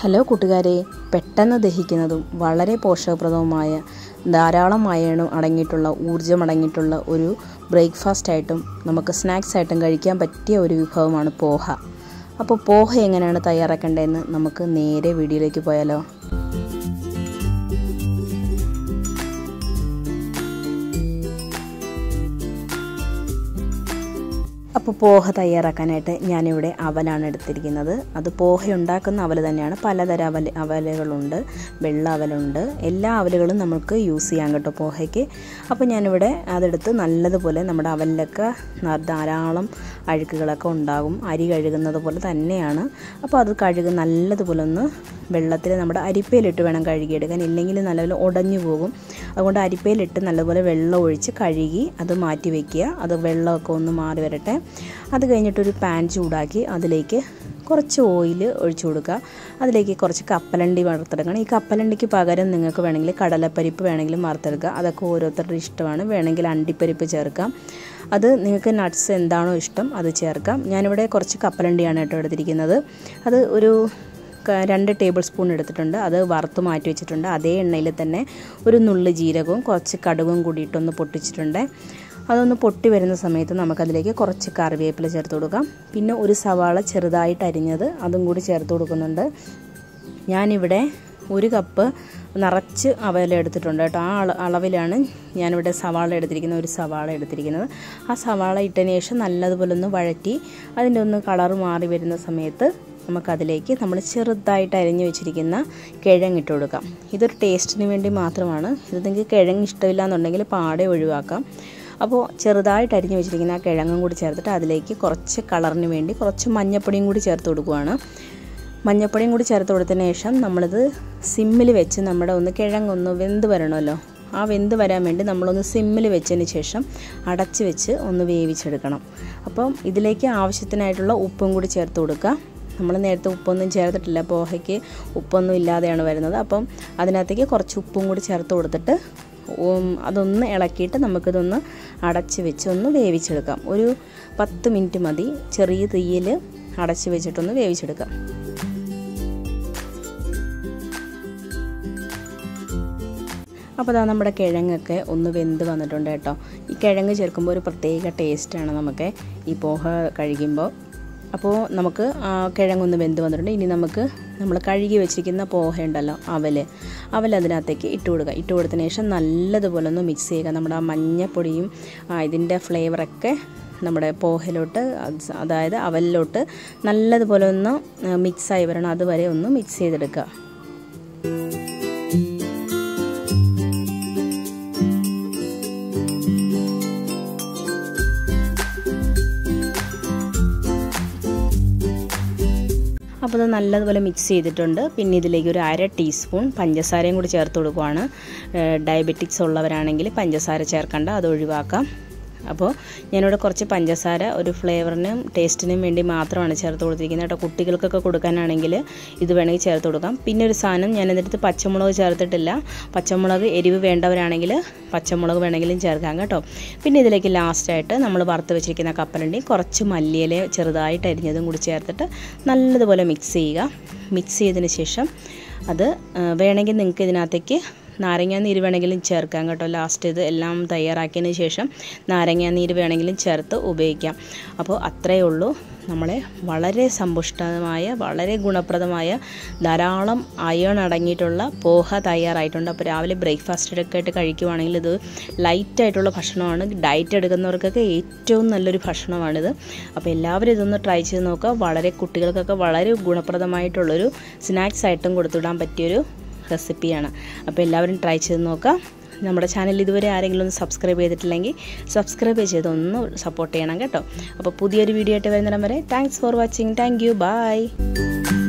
hello കൂട്ടുകാരെ പെട്ടെന്ന് ദഹിക്കുന്നതും വളരെ പോഷകപ്രദവുമായ ധാരാളം അയണും അടങ്ങിയിട്ടുള്ള ഊർജ്ജം അടങ്ങിയിട്ടുള്ള ഒരു ബ്രേക്ക്ഫാസ്റ്റ് ആയിട്ടും നമുക്ക് സ്നാക്സ് ആയിട്ടും കഴിക്കാൻ പറ്റിയ ഒരു വിഭവമാണ് പോഹ അപ്പോൾ പോഹ എങ്ങനെയാണ് തയ്യാറാക്കേണ്ടതെന്ന് നമുക്ക് നേരെ വീഡിയോയിലേക്ക് പോയാലോ അപ്പോൾ പോഹ തയ്യാറാക്കാനായിട്ട് ഞാനിവിടെ അവലാണ് എടുത്തിരിക്കുന്നത് അത് പോഹ ഉണ്ടാക്കുന്ന അവൽ തന്നെയാണ് പലതരം അവൽ അവലുകളുണ്ട് വെള്ള അവലുണ്ട് എല്ലാ അവലുകളും നമുക്ക് യൂസ് ചെയ്യാം കേട്ടോ പോഹയ്ക്ക് അപ്പോൾ ഞാനിവിടെ അതെടുത്ത് നല്ലതുപോലെ നമ്മുടെ അവലിലൊക്കെ ധാരാളം അഴുക്കുകളൊക്കെ ഉണ്ടാകും അരി കഴുകുന്നത് പോലെ തന്നെയാണ് അപ്പോൾ അത് കഴുകി നല്ലതുപോലെ ഒന്ന് വെള്ളത്തിൽ നമ്മുടെ അരിപ്പയിലിട്ട് വേണം കഴുകിയെടുക്കാൻ ഇല്ലെങ്കിൽ നല്ലപോലെ ഉടഞ്ഞു പോകും അതുകൊണ്ട് അരിപ്പയിലിട്ട് നല്ലപോലെ വെള്ളം ഒഴിച്ച് കഴുകി അത് മാറ്റി വയ്ക്കുക അത് വെള്ളമൊക്കെ ഒന്ന് മാറി വരട്ടെ അത് കഴിഞ്ഞിട്ടൊരു പാൻ ചൂടാക്കി അതിലേക്ക് കുറച്ച് ഓയിൽ ഒഴിച്ചു കൊടുക്കുക അതിലേക്ക് കുറച്ച് കപ്പലണ്ടി വറുത്തെടുക്കണം ഈ കപ്പലണ്ടിക്ക് പകരം നിങ്ങൾക്ക് വേണമെങ്കിൽ കടലപ്പരിപ്പ് വേണമെങ്കിലും വറുത്തെടുക്കുക അതൊക്കെ ഓരോരുത്തരുടെ ഇഷ്ടമാണ് വേണമെങ്കിൽ അണ്ടിപ്പരിപ്പ് ചേർക്കാം അത് നിങ്ങൾക്ക് നട്ട്സ് എന്താണോ ഇഷ്ടം അത് ചേർക്കാം ഞാനിവിടെ കുറച്ച് കപ്പലണ്ടിയാണ് കേട്ടോ എടുത്തിരിക്കുന്നത് അത് ഒരു രണ്ട് ടേബിൾ സ്പൂൺ എടുത്തിട്ടുണ്ട് അത് വറുത്ത് മാറ്റി വെച്ചിട്ടുണ്ട് അതേ എണ്ണയിൽ തന്നെ ഒരു നുള്ളി ജീരകവും കുറച്ച് കടുകും കൂടിയിട്ടൊന്ന് പൊട്ടിച്ചിട്ടുണ്ട് അതൊന്ന് പൊട്ടി വരുന്ന സമയത്ത് നമുക്കതിലേക്ക് കുറച്ച് കറിവേപ്പില ചേർത്ത് കൊടുക്കാം പിന്നെ ഒരു സവാള ചെറുതായിട്ട് അരിഞ്ഞത് അതും കൂടി ചേർത്ത് കൊടുക്കുന്നുണ്ട് ഞാനിവിടെ ഒരു കപ്പ് നിറച്ച് അവല എടുത്തിട്ടുണ്ട് കേട്ടോ ആ അളവിലാണ് ഞാനിവിടെ സവാള എടുത്തിരിക്കുന്നത് ഒരു സവാള എടുത്തിരിക്കുന്നത് ആ സവാള ഇട്ടതിന് ശേഷം നല്ലതുപോലെ ഒന്ന് വഴറ്റി അതിൻ്റെ ഒന്ന് കളർ മാറി വരുന്ന സമയത്ത് നമുക്കതിലേക്ക് നമ്മൾ ചെറുതായിട്ട് അരിഞ്ഞു വെച്ചിരിക്കുന്ന കിഴങ്ങ് ഇട്ട് കൊടുക്കാം ഇതൊരു ടേസ്റ്റിന് വേണ്ടി മാത്രമാണ് ഇത് നിങ്ങൾക്ക് കിഴങ്ങ് ഇഷ്ടമില്ല എന്നുണ്ടെങ്കിൽ പാടെ ഒഴിവാക്കാം അപ്പോൾ ചെറുതായിട്ട് അരിഞ്ഞു വെച്ചിരിക്കുന്ന ആ കിഴങ്ങും കൂടി ചേർത്തിട്ട് അതിലേക്ക് കുറച്ച് കളറിന് വേണ്ടി കുറച്ച് മഞ്ഞപ്പൊടിയും കൂടി ചേർത്ത് കൊടുക്കുകയാണ് മഞ്ഞപ്പൊടിയും കൂടി ചേർത്ത് കൊടുത്തതിന് ശേഷം നമ്മളിത് സിമ്മിൽ വെച്ച് നമ്മുടെ ഒന്ന് കിഴങ്ങൊന്ന് വെന്ത് വരണമല്ലോ ആ വെന്ത് വരാൻ വേണ്ടി നമ്മളൊന്ന് സിമ്മിൽ വെച്ചതിന് ശേഷം അടച്ച് വെച്ച് ഒന്ന് വേവിച്ചെടുക്കണം അപ്പം ഇതിലേക്ക് ആവശ്യത്തിനായിട്ടുള്ള ഉപ്പും കൂടി ചേർത്ത് കൊടുക്കുക നമ്മൾ നേരത്തെ ഉപ്പൊന്നും ചേർത്തിട്ടില്ല പോഹയ്ക്ക് ഉപ്പൊന്നും ഇല്ലാതെയാണ് വരുന്നത് അപ്പം അതിനകത്തേക്ക് കുറച്ച് ഉപ്പും കൂടി ചേർത്ത് കൊടുത്തിട്ട് അതൊന്ന് ഇളക്കിയിട്ട് നമുക്കിതൊന്ന് അടച്ച് വെച്ച് ഒന്ന് വേവിച്ചെടുക്കാം ഒരു പത്ത് മിനിറ്റ് മതി ചെറിയ തീയിൽ അടച്ച് വെച്ചിട്ടൊന്ന് വേവിച്ചെടുക്കാം അപ്പോൾ അതാ നമ്മുടെ കിഴങ്ങൊക്കെ ഒന്ന് വെന്ത് വന്നിട്ടുണ്ട് കേട്ടോ ഈ കിഴങ്ങ് ചേർക്കുമ്പോൾ ഒരു പ്രത്യേക ടേസ്റ്റാണ് നമുക്ക് ഈ പോഹ കഴിക്കുമ്പോൾ അപ്പോൾ നമുക്ക് കിഴങ്ങൊന്ന് വെന്ത് വന്നിട്ടുണ്ട് ഇനി നമുക്ക് നമ്മൾ കഴുകി വെച്ചിരിക്കുന്ന പോഹ ഉണ്ടല്ലോ അവൽ അവൽ അതിനകത്തേക്ക് ഇട്ട് കൊടുക്കുക ഇട്ട് കൊടുത്തതിന് ശേഷം നല്ലതുപോലെ ഒന്ന് മിക്സ് ചെയ്യുക നമ്മുടെ ആ മഞ്ഞപ്പൊടിയും ഇതിൻ്റെ ഫ്ലേവറൊക്കെ നമ്മുടെ പോഹയിലോട്ട് അതായത് അവലിലോട്ട് നല്ലതുപോലെ ഒന്ന് മിക്സായി വരണം അതുവരെ ഒന്ന് മിക്സ് ചെയ്തെടുക്കുക അപ്പോൾ അത് നല്ലതുപോലെ മിക്സ് ചെയ്തിട്ടുണ്ട് പിന്നെ ഇതിലേക്ക് ഒരു അര ടീസ്പൂൺ പഞ്ചസാരയും കൂടി ചേർത്ത് കൊടുക്കുവാണ് ഡയബറ്റിക്സ് ഉള്ളവരാണെങ്കിൽ പഞ്ചസാര ചേർക്കണ്ട അത് ഒഴിവാക്കാം അപ്പോൾ ഞാനിവിടെ കുറച്ച് പഞ്ചസാര ഒരു ഫ്ലേവറിനും ടേസ്റ്റിനും വേണ്ടി മാത്രമാണ് ചേർത്ത് കൊടുത്തിരിക്കുന്നത് കേട്ടോ കുട്ടികൾക്കൊക്കെ കൊടുക്കാനാണെങ്കിൽ ഇത് വേണമെങ്കിൽ ചേർത്ത് കൊടുക്കാം പിന്നെ ഒരു സാധനം ഞാൻ എന്നിട്ട് പച്ചമുളക് ചേർത്തിട്ടില്ല പച്ചമുളക് എരിവ് വേണ്ടവരാണെങ്കിൽ പച്ചമുളക് വേണമെങ്കിലും ചേർക്കാം കേട്ടോ പിന്നെ ഇതിലേക്ക് ലാസ്റ്റായിട്ട് നമ്മൾ വറുത്ത് വെച്ചിരിക്കുന്ന കപ്പലണ്ടി കുറച്ച് മല്ലിയില ചെറുതായിട്ട് അരിഞ്ഞതും കൂടി ചേർത്തിട്ട് നല്ലതുപോലെ മിക്സ് ചെയ്യുക മിക്സ് ചെയ്തതിന് ശേഷം അത് വേണമെങ്കിൽ നിങ്ങൾക്ക് ഇതിനകത്തേക്ക് നാരങ്ങാ നീര് വേണമെങ്കിലും ചേർക്കാം കേട്ടോ ലാസ്റ്റ് ഇത് എല്ലാം തയ്യാറാക്കിയതിന് ശേഷം നാരങ്ങാ നീര് വേണമെങ്കിലും ചേർത്ത് ഉപയോഗിക്കാം അപ്പോൾ അത്രയേ ഉള്ളൂ നമ്മളെ വളരെ സമ്പുഷ്ടമായ വളരെ ഗുണപ്രദമായ ധാരാളം അയൺ അടങ്ങിയിട്ടുള്ള പോഹ തയ്യാറായിട്ടുണ്ട് അപ്പോൾ രാവിലെ ബ്രേക്ക്ഫാസ്റ്റൊക്കെ ആയിട്ട് കഴിക്കുവാണെങ്കിൽ ഇത് ലൈറ്റായിട്ടുള്ള ഭക്ഷണമാണ് ഡയറ്റ് എടുക്കുന്നവർക്കൊക്കെ ഏറ്റവും നല്ലൊരു ഭക്ഷണമാണിത് അപ്പോൾ എല്ലാവരും ഇതൊന്ന് ട്രൈ ചെയ്ത് നോക്കുക വളരെ കുട്ടികൾക്കൊക്കെ വളരെ ഗുണപ്രദമായിട്ടുള്ളൊരു സ്നാക്സ് ആയിട്ടും കൊടുത്തുവിടാൻ പറ്റിയൊരു റെസിപ്പിയാണ് അപ്പോൾ എല്ലാവരും ട്രൈ ചെയ്ത് നോക്കാം നമ്മുടെ ചാനൽ ഇതുവരെ ആരെങ്കിലും ഒന്ന് സബ്സ്ക്രൈബ് ചെയ്തിട്ടില്ലെങ്കിൽ സബ്സ്ക്രൈബ് ചെയ്ത് ഒന്ന് സപ്പോർട്ട് ചെയ്യണം കേട്ടോ അപ്പോൾ പുതിയൊരു വീഡിയോ ആയിട്ട് വരുന്നിടം വരെ thanks for watching thank you by